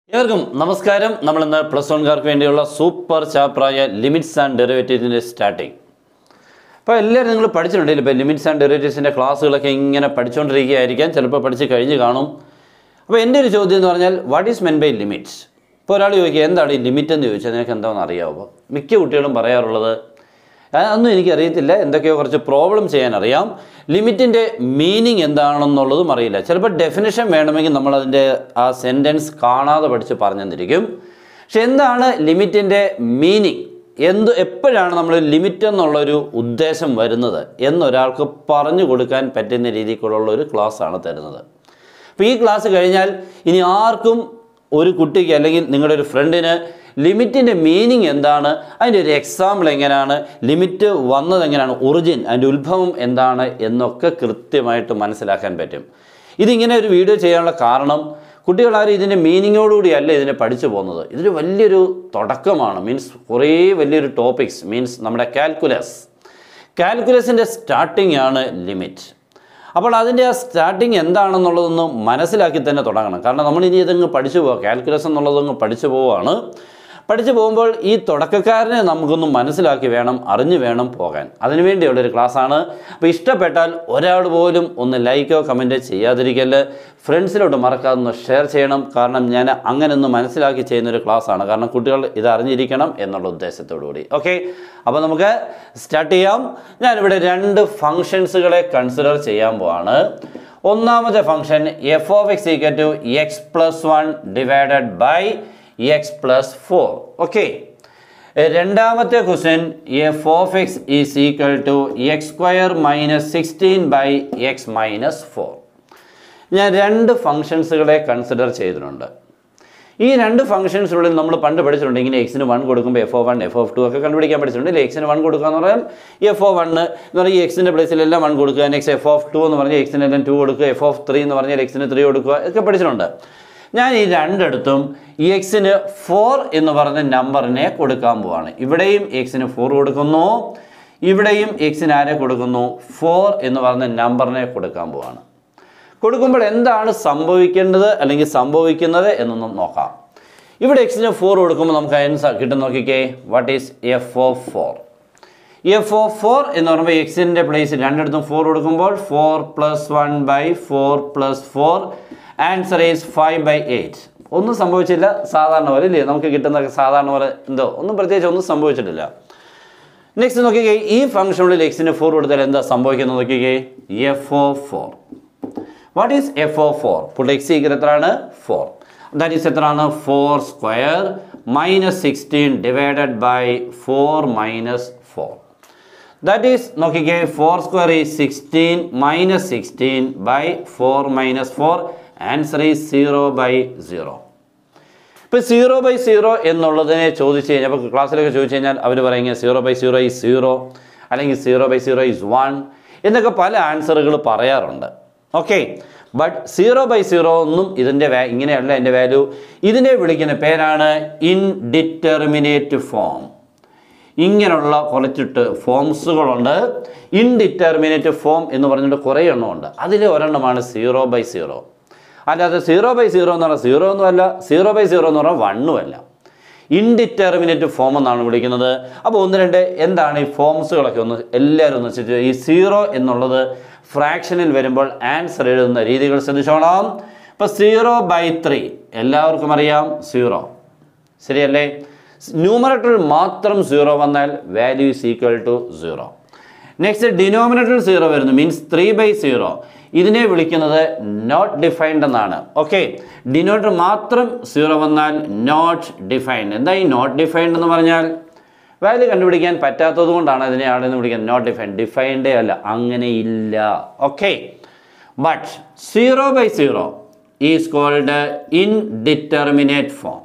ഏവർക്കും നമസ്കാരം നമ്മൾ ഇന്ന് പ്ലസ് വൺകാർക്ക് വേണ്ടിയുള്ള സൂപ്പർ ചാപ്റ്ററായ ലിമിറ്റ്സ് ആൻഡ് ഡെറിവേറ്റീവ്സിൻ്റെ സ്റ്റാർട്ടിങ് അപ്പോൾ എല്ലാവരും നിങ്ങൾ പഠിച്ചിട്ടുണ്ടല്ലോ ഇപ്പോൾ ലിമിറ്റ്സ് ആൻഡ് ഡെറിവേറ്റീവ്സിൻ്റെ ക്ലാസ്സുകളൊക്കെ ഇങ്ങനെ പഠിച്ചുകൊണ്ടിരിക്കുകയായിരിക്കാം ചിലപ്പോൾ പഠിച്ച് കഴിഞ്ഞ് കാണും അപ്പോൾ എൻ്റെ ഒരു ചോദ്യം എന്ന് പറഞ്ഞാൽ what is mean by limits ഇപ്പോൾ ഒരാൾ ചോദിക്കുക എന്താണ് ഈ ലിമിറ്റ് എന്ന് ചോദിച്ചാൽ നിനക്ക് എന്താണെന്ന് അറിയാമോ മിക്ക കുട്ടികളും പറയാറുള്ളത് "ആ, അതൊന്നും എനിക്കറിയത്തില്ല എന്തൊക്കെയോ കുറച്ച് പ്രോബ്ലം ചെയ്യാൻ അറിയാം ലിമിറ്റിൻ്റെ മീനിങ് എന്താണെന്നുള്ളതും അറിയില്ല ചിലപ്പോൾ ഡെഫിനിഷൻ വേണമെങ്കിൽ നമ്മളതിൻ്റെ ആ സെൻറ്റൻസ് കാണാതെ പഠിച്ച് പറഞ്ഞു തന്നിരിക്കും പക്ഷെ എന്താണ് ലിമിറ്റിൻ്റെ മീനിങ് എന്ത് എപ്പോഴാണ് നമ്മൾ ലിമിറ്റ് എന്നുള്ളൊരു ഉദ്ദേശം വരുന്നത് എന്നൊരാൾക്ക് പറഞ്ഞു കൊടുക്കാൻ പറ്റുന്ന രീതിക്കുള്ള ഒരു ക്ലാസ്സാണ് തരുന്നത് അപ്പോൾ ഈ ക്ലാസ് കഴിഞ്ഞാൽ ഇനി ആർക്കും ഒരു കുട്ടിക്ക് അല്ലെങ്കിൽ നിങ്ങളുടെ ഒരു ഫ്രണ്ടിന് ലിമിറ്റിൻ്റെ മീനിങ് എന്താണ് അതിൻ്റെ ഒരു എക്സാമ്പിൾ എങ്ങനെയാണ് ലിമിറ്റ് വന്നത് എങ്ങനെയാണ് ഒറിജിൻ അതിൻ്റെ ഉത്ഭവം എന്താണ് എന്നൊക്കെ കൃത്യമായിട്ട് മനസ്സിലാക്കാൻ പറ്റും ഇതിങ്ങനെ ഒരു വീഡിയോ ചെയ്യാനുള്ള കാരണം കുട്ടികളാരും ഇതിൻ്റെ മീനിങ്ങോടുകൂടിയല്ല ഇതിനെ പഠിച്ചു പോകുന്നത് ഇതൊരു വലിയൊരു തുടക്കമാണ് മീൻസ് കുറേ വലിയൊരു ടോപ്പിക്സ് മീൻസ് നമ്മുടെ കാൽക്കുലസ് കാൽക്കുലസിൻ്റെ സ്റ്റാർട്ടിംഗ് ആണ് ലിമിറ്റ് അപ്പോൾ അതിൻ്റെ ആ സ്റ്റാർട്ടിങ് എന്താണെന്നുള്ളതൊന്ന് മനസ്സിലാക്കി തന്നെ തുടങ്ങണം കാരണം നമ്മൾ ഇനി ഇതങ്ങ് പഠിച്ചു പോവുക കാൽക്കുലസ് എന്നുള്ളതങ്ങ് പഠിച്ചു പോവുകയാണ് പഠിച്ചു പോകുമ്പോൾ ഈ തുടക്കക്കാരനെ നമുക്കൊന്ന് മനസ്സിലാക്കി വേണം അറിഞ്ഞു വേണം പോകാൻ അതിനുവേണ്ടിയുള്ള ഒരു ക്ലാസ്സാണ് അപ്പോൾ ഇഷ്ടപ്പെട്ടാൽ ഒരാൾ പോലും ഒന്ന് ലൈക്കോ കമൻറ്റോ ചെയ്യാതിരിക്കല് ഫ്രണ്ട്സിലോട്ട് മറക്കാതെ ഒന്ന് ഷെയർ ചെയ്യണം കാരണം ഞാൻ അങ്ങനെ ഒന്ന് മനസ്സിലാക്കി ചെയ്യുന്നൊരു ക്ലാസ്സാണ് കാരണം കുട്ടികൾ ഇത് അറിഞ്ഞിരിക്കണം എന്നുള്ള ഉദ്ദേശത്തോടു കൂടി ഓക്കെ അപ്പോൾ നമുക്ക് സ്റ്റാർട്ട് ചെയ്യാം ഞാനിവിടെ രണ്ട് ഫങ്ഷൻസുകളെ കൺസിഡർ ചെയ്യാൻ പോവാണ് ഒന്നാമത്തെ function f of x equal to x plus one divided by x plus four okay രണ്ടാമത്തെ question f of x is equal to x square minus sixteen by x minus four ഞാൻ രണ്ട് ഫങ്ഷൻസുകളെ consider ചെയ്തിട്ടുണ്ട് ഈ രണ്ട് ഫംഗ്ഷൻസിനുള്ളിൽ നമ്മൾ പണ്ട് പഠിച്ചിട്ടുണ്ട് ഇങ്ങനെ എക്സിന് വൺ കൊടുക്കുമ്പോൾ f of one f of two ഒക്കെ കണ്ടുപിടിക്കാൻ പഠിച്ചിട്ടുണ്ട് ഇല്ല എക്സിന് വൺ കൊടുക്കുക എന്ന് പറഞ്ഞാൽ എഫ് ഒ വണ്ണ് എന്ന് പറഞ്ഞാൽ ഈ എക്സിൻ്റെ പ്ലേസിലെല്ലാം വൺ കൊടുക്കുക നെക്സ്റ്റ് എഫ് ഓഫ് ടു എന്ന് പറഞ്ഞാൽ എക്സിനെല്ലാം ടു കൊടുക്കുക എഫ് ഓഫ് ത്രീ എന്ന് പറഞ്ഞാൽ എക്സിന് ത്രീ കൊടുക്കുക ഒക്കെ പഠിച്ചിട്ടുണ്ട് ഞാൻ ഈ രണ്ടിടത്തും ഈ എക്സിന് ഫോർ എന്ന് പറഞ്ഞ നമ്പറിനെ കൊടുക്കാൻ പോവാണ് ഇവിടെയും എക്സിന് ഫോർ കൊടുക്കുന്നു ഇവിടെയും എക്സിന് ആരെ കൊടുക്കുന്നു ഫോർ എന്ന് പറഞ്ഞ നമ്പറിനെ കൊടുക്കാൻ പോവാണ് കൊടുക്കുമ്പോൾ എന്താണ് സംഭവിക്കേണ്ടത് അല്ലെങ്കിൽ സംഭവിക്കുന്നത് എന്നൊന്നും നോക്കാം ഇവിടെ എക്സിന് ഫോർ കൊടുക്കുമ്പോൾ നമുക്ക് അതിന് കിട്ടും നോക്കിക്കേ what is f of four f of four എന്ന് പറയുമ്പോൾ എക്സിൻ്റെ പ്ലേസ് രണ്ടിടത്തും ഫോർ കൊടുക്കുമ്പോൾ four plus one by four plus four answer is five by eight ഒന്നും സംഭവിച്ചില്ല സാധാരണ പോലെ ഇല്ലേ നമുക്ക് കിട്ടുന്ന സാധാരണ പോലെ എന്തോ ഒന്നും പ്രത്യേകിച്ച് ഒന്നും സംഭവിച്ചിട്ടില്ല നെക്സ്റ്റ് നോക്കിക്കേ ഈ ഫംഗ്ഷനുള്ളിൽ എക്സിന് ഫോർ കൊടുത്താൽ എന്താ സംഭവിക്കുന്നത് നോക്കിക്കേ f of four what is f of four ഇപ്പോൾ എക്സ് ഈക്വൽ എത്രയാണ് ഫോർ ദാറ്റ് ഈസ് എത്രയാണ് four square minus sixteen divided by four minus four that is നോക്കിക്കേ four square is sixteen minus sixteen by four minus four answer is zero by zero ഇപ്പോൾ zero by zero എന്നുള്ളതിനെ ചോദിച്ചു കഴിഞ്ഞാൽ അപ്പോൾ ക്ലാസ്സിലൊക്കെ ചോദിച്ചു കഴിഞ്ഞാൽ അവർ പറയുന്നത് zero by zero is zero അല്ലെങ്കിൽ zero by zero is one എന്നൊക്കെ പല ആൻസറുകൾ പറയാറുണ്ട് okay but zero by zero ഒന്നും ഇതിൻ്റെ വാ ഇങ്ങനെയല്ല എൻ്റെ വാല്യൂ ഇതിനെ വിളിക്കുന്ന പേരാണ് ഇൻഡിറ്റർമിനേറ്റ് ഫോം ഇങ്ങനെയുള്ള കുറച്ചിട്ട് ഫോംസുകളുണ്ട് ഇൻഡിറ്റർമിനേറ്റ് ഫോം എന്ന് പറഞ്ഞിട്ട് കുറേ എണ്ണമുണ്ട് അതിൽ ഒരെണ്ണമാണ് സീറോ ബൈ സീറോ അല്ലാതെ സീറോ ബൈ സീറോ എന്ന് പറഞ്ഞാൽ സീറോ ഒന്നുമല്ല സീറോ ബൈ സീറോ എന്ന് പറഞ്ഞാൽ വണ്ണുമല്ല ഇൻഡിറ്റർമിനേറ്റ് ഫോം എന്നാണ് വിളിക്കുന്നത് അപ്പോൾ ഒന്ന് രണ്ട് എന്താണ് ഈ ഫോംസുകളൊക്കെ ഒന്ന് എല്ലാവരും ഒന്ന് വെച്ചിട്ട് ഈ സീറോ എന്നുള്ളത് ഫ്രാക്ഷനിൽ വരുമ്പോൾ ആൻസർ എഴുതുന്ന രീതികൾ ശ്രദ്ധിച്ചോളാം ഇപ്പോൾ സീറോ ബൈ ത്രീ എല്ലാവർക്കും അറിയാം സീറോ ശരിയല്ലേ ന്യൂമറേറ്ററിൽ മാത്രം സീറോ വന്നാൽ value is equal to zero next ഡിനോമിനേറ്ററിൽ സീറോ വരുന്നു മീൻസ് ത്രീ ബൈ സീറോ ഇതിനെ വിളിക്കുന്നത് നോട്ട് ഡിഫൈൻഡ് എന്നാണ് ഓക്കെ ഡിനോമിനേറ്റർ മാത്രം സീറോ വന്നാൽ നോട്ട് ഡിഫൈൻഡ് എന്താ ഈ നോട്ട് ഡിഫൈൻഡ് എന്ന് പറഞ്ഞാൽ വാല്യൂ കണ്ടുപിടിക്കാൻ പറ്റാത്തത് കൊണ്ടാണ് ഇതിനെ അവിടെ നിന്ന് വിളിക്കുന്നത് നോട്ട് ഡിഫൈൻഡ് ഡിഫൈൻഡേ അല്ല അങ്ങനെ ഇല്ല okay but zero by zero is called indeterminate form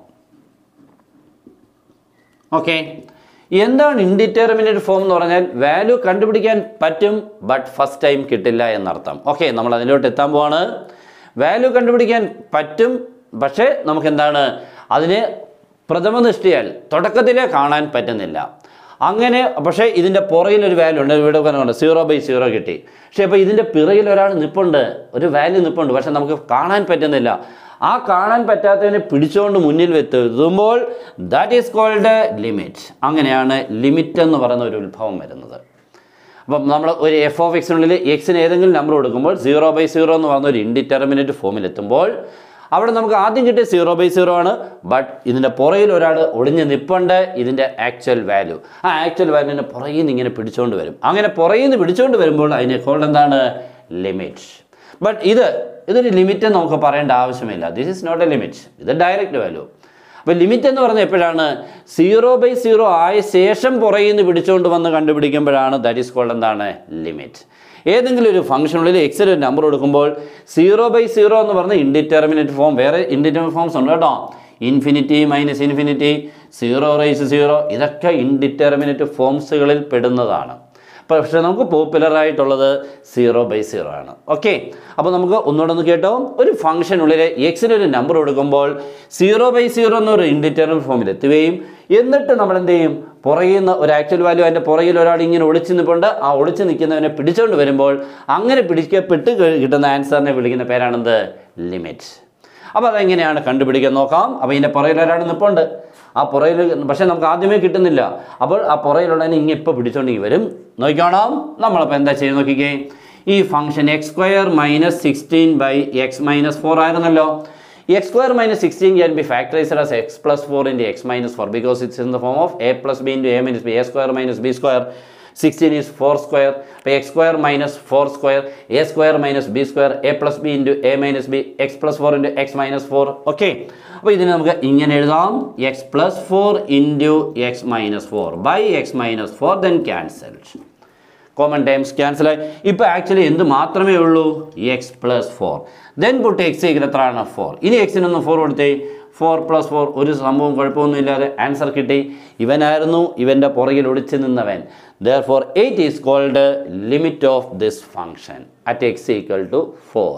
okay എന്താണ് ഇൻഡിറ്റർമിനേറ്റ് ഫോം എന്ന് പറഞ്ഞാൽ വാല്യൂ കണ്ടുപിടിക്കാൻ പറ്റും ബട്ട് ഫസ്റ്റ് ടൈം കിട്ടില്ല എന്നർത്ഥം ഓക്കെ നമ്മൾ അതിലോട്ട് എത്താൻ പോവാണ് വാല്യൂ കണ്ടുപിടിക്കാൻ പറ്റും പക്ഷേ നമുക്ക് എന്താണ് അതിനെ പ്രഥമ ദൃഷ്ടിയാൽ തുടക്കത്തിലേ കാണാൻ പറ്റുന്നില്ല അങ്ങനെ പക്ഷേ ഇതിൻ്റെ പുറകിൽ ഒരു വാല്യൂ ഉണ്ട് ഇവിടെ പറഞ്ഞുണ്ട് സീറോ ബൈ സീറോ കിട്ടി പക്ഷേ അപ്പോൾ ഇതിൻ്റെ പിറകിൽ ഒരാൾ നിപ്പുണ്ട് ഒരു വാല്യൂ നിപ്പുണ്ട് പക്ഷെ നമുക്ക് കാണാൻ പറ്റുന്നില്ല ആ കാണാൻ പറ്റാത്തതിനെ പിടിച്ചുകൊണ്ട് മുന്നിൽ എത്തുമ്പോൾ ദാറ്റ് ഈസ് കോൾഡ് ലിമിറ്റ് അങ്ങനെയാണ് ലിമിറ്റ് എന്ന് പറയുന്ന ഒരു ഉത്ഭവം വരുന്നത് അപ്പം നമ്മൾ ഒരു എഫ് ഓഫ് എക്സിനുള്ളിൽ എക്സിന് ഏതെങ്കിലും നമ്പർ കൊടുക്കുമ്പോൾ സീറോ ബൈ സീറോ എന്ന് പറയുന്ന ഒരു ഇൻഡിറ്റർമിനറ്റ് ഫോമിൽ എത്തുമ്പോൾ അവിടെ നമുക്ക് ആദ്യം കിട്ടിയ സീറോ ബൈ സീറോ ആണ് ബട്ട് ഇതിൻ്റെ പുറയിൽ ഒരാൾ ഒളിഞ്ഞ് നിൽപ്പുണ്ട് ഇതിൻ്റെ ആക്ച്വൽ വാല്യൂ ആ ആക്ച്വൽ വാല്യൂവിൻ്റെ പുറയിൽ നിന്ന് ഇങ്ങനെ പിടിച്ചുകൊണ്ട് വരും അങ്ങനെ പുറയിൽ നിന്ന് പിടിച്ചുകൊണ്ട് വരുമ്പോൾ അതിനെ കോൾഡ് എന്താണ് ലിമിറ്റ് ബട്ട് ഇത് ഇതൊരു ലിമിറ്റ് നമുക്ക് പറയേണ്ട ആവശ്യമില്ല this is not a limit ഇത് ഡയറക്റ്റ് വാല്യൂ അപ്പോൾ ലിമിറ്റ് എന്ന് പറഞ്ഞാൽ എപ്പോഴാണ് സീറോ ബൈ സീറോ ആയ ശേഷം പുറയിൽ നിന്ന് പിടിച്ചുകൊണ്ട് വന്ന് കണ്ടുപിടിക്കുമ്പോഴാണ് ദാറ്റ് ഈസ് കോൾഡ് എന്താണ് ലിമിറ്റ് ഏതെങ്കിലും ഒരു ഫംഗ്ഷനുള്ളിൽ എക്സിൽ ഒരു നമ്പർ കൊടുക്കുമ്പോൾ സീറോ ബൈ സീറോ എന്ന് പറഞ്ഞ ഇൻഡിറ്റർമിനേറ്റ് ഫോം വേറെ ഇൻഡിറ്റർമിനേറ്റ് ഫോംസ് ഉണ്ട് കേട്ടോ infinity minus infinity zero raise zero ഇതൊക്കെ ഇൻഡിറ്റർമിനേറ്റ് ഫോംസുകളിൽ പെടുന്നതാണ് പക്ഷേ നമുക്ക് പോപ്പുലർ ആയിട്ടുള്ളത് സീറോ ബൈ സീറോ ആണ് ഓക്കെ അപ്പോൾ നമുക്ക് ഒന്നുകൂടെ ഒന്ന് കേട്ടോ ഒരു ഫംഗ്ഷനുള്ളിൽ എക്സിന് ഒരു നമ്പർ കൊടുക്കുമ്പോൾ സീറോ ബൈ സീറോ എന്നൊരു ഇൻഡിറ്റർമിനൽ ഫോമിൽ എത്തുകയും എന്നിട്ട് നമ്മൾ എന്ത് ചെയ്യും പുറകിൽ നിന്ന് ഒരു ആക്ച്വൽ വാല്യൂ അതിൻ്റെ പുറകിൽ ഒരാൾ ഇങ്ങനെ ഒളിച്ച് നിൽപ്പുണ്ട് ആ ഒളിച്ച് നിൽക്കുന്നവനെ പിടിച്ചുകൊണ്ട് വരുമ്പോൾ അങ്ങനെ പിടിക്കപ്പെട്ട് കഴി- കിട്ടുന്ന ആൻസറിനെ വിളിക്കുന്ന പേരാണെന്ത് ലിമിറ്റ് അപ്പോൾ അതെങ്ങനെയാണ് കണ്ടുപിടിക്കാൻ നോക്കാം അപ്പോൾ ഇതിൻ്റെ പുറകിൽ ഒരാൾ നിൽപ്പുണ്ട് ആ പുറയിൽ പക്ഷേ നമുക്ക് ആദ്യമേ കിട്ടുന്നില്ല അപ്പോൾ ആ പുറയിലുള്ളതിനെ ഇങ്ങനെ ഇപ്പോൾ പിടിച്ചോണ്ടെങ്കിൽ വരും നോക്കിക്കോണം നമ്മളപ്പോൾ എന്താ ചെയ്യുന്നത് നോക്കിക്കേ ഈ function x square minus sixteen by x minus four ആയിരുന്നല്ലോ x square minus sixteen can be factorized as x plus four into x minus four because it's in the form of a plus b into a minus b a square minus b square sixteen is four square അപ്പോൾ x square minus four square a square minus b square a plus b into a minus b X plus four into x minus four okay അപ്പോൾ ഇതിനെ നമുക്ക് ഇങ്ങനെ എഴുതാം x plus four into x minus four by x minus four then cancelled common times cancel ആയി ഇപ്പോൾ actually എന്ത് മാത്രമേ ഉള്ളൂ x plus four then put x equal എത്രയാണ് ഫോർ ഇനി എക്സിനൊന്ന് ഫോർ കൊടുത്തേ ഫോർ പ്ലസ് ഫോർ ഒരു സംഭവം കുഴപ്പമൊന്നും ഇല്ലാതെ ആൻസർ കിട്ടി ഇവനായിരുന്നു ഇവൻ്റെ പുറകിൽ ഒളിച്ചു നിന്നവൻ ദർ four eight is called limit of this function at x equal to four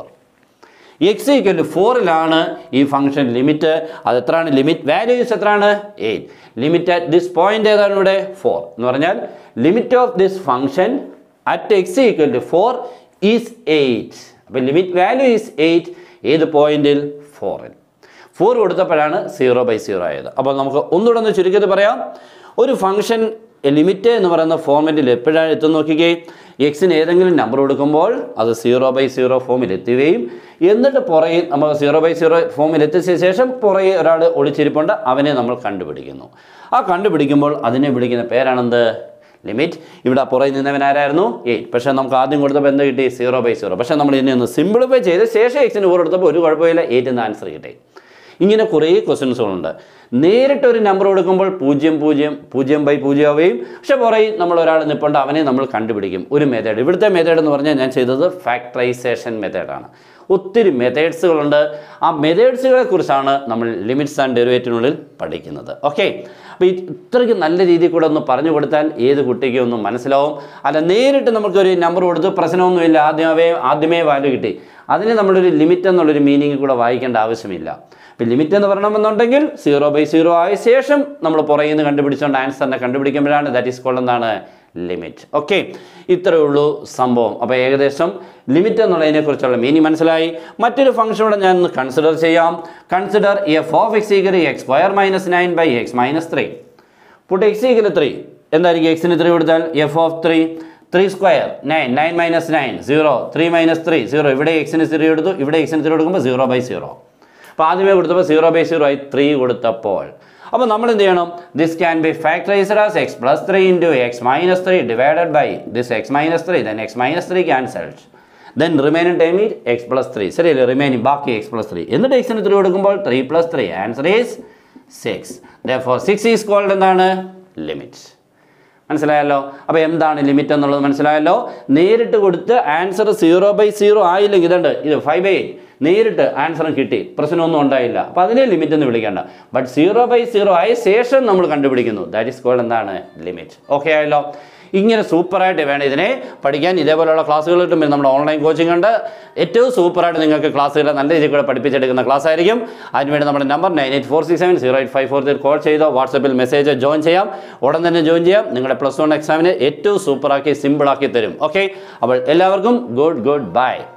x equal to ഫോറിലാണ് ഈ ഫംഗ്ഷൻ ലിമിറ്റ് അത് എത്രയാണ് ലിമിറ്റ് വാല്യൂസ് എത്രയാണ് eight limit at this point ഏതാണ് ഇവിടെ ഫോർ എന്ന് പറഞ്ഞാൽ limit of this function at x equal to four is eight അപ്പോൾ ലിമിറ്റ് വാല്യൂ ഈസ് എയ്റ്റ് ഏത് പോയിന്റിൽ ഫോറിൽ ഫോർ കൊടുത്തപ്പോഴാണ് സീറോ ബൈ സീറോ ആയത് അപ്പോൾ നമുക്ക് ഒന്നുകൂടെ ഒന്ന് ചുരുക്കത്തിൽ പറയാം ഒരു ഫംഗ്ഷൻ ലിമിറ്റ് എന്ന് പറയുന്ന ഫോർമാറ്റിൽ എപ്പോഴാണ് എത്തുന്ന നോക്കിക്കേ എക്സിന് ഏതെങ്കിലും നമ്പർ കൊടുക്കുമ്പോൾ അത് സീറോ ബൈ സീറോ ഫോമിൽ എത്തുകയും എന്നിട്ട് പുറകെ നമ്മൾ സീറോ ബൈ സീറോ ഫോമിൽ എത്തിച്ച ശേഷം പുറകെ ഒരാൾ ഒളിച്ചിരിപ്പുണ്ട് അവനെ നമ്മൾ കണ്ടുപിടിക്കുന്നു ആ കണ്ടുപിടിക്കുമ്പോൾ അതിനെ വിളിക്കുന്ന പേരാണെന്ത് ലിമിറ്റ് ഇവിടെ പുറകിൽ നിന്നവൻ ആരായിരുന്നു എയ്റ്റ് പക്ഷേ നമുക്ക് ആദ്യം കൊടുത്തപ്പോൾ എന്ത് കിട്ടി സീറോ ബൈ സീറോ പക്ഷേ നമ്മൾ ഇതിനെ ഒന്ന് സിംപ്ലിഫൈ ചെയ്ത് ശേഷം എക്സിന് ഫോർ എടുത്തപ്പോൾ ഒരു കുഴപ്പമില്ല എയ്റ്റ് എന്ന ആൻസർ കിട്ടി ഇങ്ങനെ കുറേ ക്വസ്റ്റ്യൻസുകളുണ്ട് നേരിട്ട് ഒരു നമ്പർ കൊടുക്കുമ്പോൾ പൂജ്യം പൂജ്യം പൂജ്യം ബൈ പൂജ്യം ആവുകയും പക്ഷേ പുറകിൽ നമ്മൾ ഒരാൾ നിൽപ്പുണ്ട് അവനെ നമ്മൾ കണ്ടുപിടിക്കും ഒരു മെത്തേഡ് ഇവിടുത്തെ മെത്തേഡ് എന്ന് പറഞ്ഞാൽ ഞാൻ ചെയ്തത് ഫാക്ടറൈസേഷൻ മെത്തേഡാണ് ഒത്തിരി മെത്തേഡ്സുകളുണ്ട് ആ മെത്തേഡ്സുകളെ കുറിച്ചാണ് നമ്മൾ ലിമിറ്റ്സ് ആൻഡ് ഡെറിവേറ്റീവിനുള്ളിൽ പഠിക്കുന്നത് ഓക്കെ അപ്പോൾ ഇത്രയ്ക്ക് നല്ല രീതിയിൽ കൂടെ ഒന്ന് പറഞ്ഞു കൊടുത്താൽ ഏത് കുട്ടിക്കും ഒന്ന് മനസ്സിലാവും അല്ല നേരിട്ട് നമുക്കൊരു നമ്പർ കൊടുത്ത് പ്രശ്നമൊന്നുമില്ല ആദ്യമേ ആദ്യമേ വാല്യൂ കിട്ടി അതിന് നമ്മളൊരു ലിമിറ്റ് എന്നുള്ളൊരു മീനിങ് കൂടെ വായിക്കേണ്ട ആവശ്യമില്ല ഇപ്പം ലിമിറ്റ് എന്ന് പറയണമെന്നുണ്ടെങ്കിൽ സീറോ ബൈ സീറോ ആയ ശേഷം നമ്മൾ പുറകിൽ നിന്ന് കണ്ടുപിടിച്ചുകൊണ്ട് ആൻസറിനെ കണ്ടുപിടിക്കുമ്പോഴാണ് ദാറ്റ് ഈസ് കോൾഡ് എന്താണ് ലിമിറ്റ് ഓക്കെ ഇത്രയേ ഉള്ളൂ സംഭവം അപ്പോൾ ഏകദേശം ലിമിറ്റ് എന്നുള്ളതിനെ കുറിച്ചുള്ള മീനിങ് മനസ്സിലായി മറ്റൊരു ഫംഗ്ഷനോടെ ഞാൻ ഒന്ന് കൺസിഡർ ചെയ്യാം consider f of x equal x square minus nine by x minus three put x equal three എന്തായിരിക്കും എക്സിന് ത്രീ കൊടുത്താൽ f of three three square nine nine minus nine zero three minus three zero ഇവിടെ എക്സിന് three എടുത്തു ഇവിടെ എക്സിന് three കൊടുക്കുമ്പോൾ zero by zero അപ്പോൾ ആദ്യമേ കൊടുത്തപ്പോൾ സീറോ ബൈ സീറോ ആയി ത്രീ കൊടുത്തപ്പോൾ അപ്പോൾ നമ്മൾ എന്ത് ചെയ്യണം this can be factorized as x plus three into x minus three divided by this x minus three then x minus three cancelled then remaining time it x plus three ശരിയല്ലേ remaining ബാക്കി x plus three എന്നിട്ട് എക്സിന് three കൊടുക്കുമ്പോൾ three plus three answer is six four six is called എന്താണ് limit മനസ്സിലായല്ലോ അപ്പോൾ എന്താണ് limit എന്നുള്ളത് മനസ്സിലായല്ലോ നേരിട്ട് കൊടുത്ത് ആൻസർ സീറോ ബൈ സീറോ ആയില്ലെങ്കിൽ ഇതുണ്ട് ഇത് ഫൈവ് ബൈ എയ്റ്റ് നേരിട്ട് ആൻസറും കിട്ടി പ്രശ്നമൊന്നും ഉണ്ടായില്ല അപ്പോൾ അതിനെ ലിമിറ്റ് എന്ന് വിളിക്കേണ്ട ബട്ട് സീറോ ബൈ സീറോ ആയ ശേഷം നമ്മൾ കണ്ടുപിടിക്കുന്നു ദാറ്റ് ഈസ് കോൾഡ് എന്താണ് ലിമിറ്റ് ഓക്കെ ആയല്ലോ ഇങ്ങനെ സൂപ്പറായിട്ട് വേണം ഇതിനെ പഠിക്കാൻ ഇതേപോലെയുള്ള ക്ലാസ്സുകൾ കിട്ടും പിന്നെ നമ്മുടെ ഓൺലൈൻ കോച്ചിങ് ഉണ്ട് ഏറ്റവും സൂപ്പറായിട്ട് നിങ്ങൾക്ക് ക്ലാസ്സുകൾ നല്ല രീതിയിൽ കൂടെ പഠിപ്പിച്ചെടുക്കുന്ന ക്ലാസ് ആയിരിക്കും അതിനുവേണ്ടി നമ്മുടെ number nine eight four six seven zero eight five four three call ചെയ്തോ വാട്സപ്പിൽ മെസ്സേജ് ജോയിൻ ചെയ്യാം ഉടൻ തന്നെ ജോയിൻ ചെയ്യാം നിങ്ങളുടെ പ്ലസ് വൺ എക്സാമിന് ഏറ്റവും സൂപ്പറാക്കി സിമ്പിളാക്കി തരും ഓക്കെ അപ്പോൾ എല്ലാവർക്കും ഗുഡ് ഗുഡ് ബൈ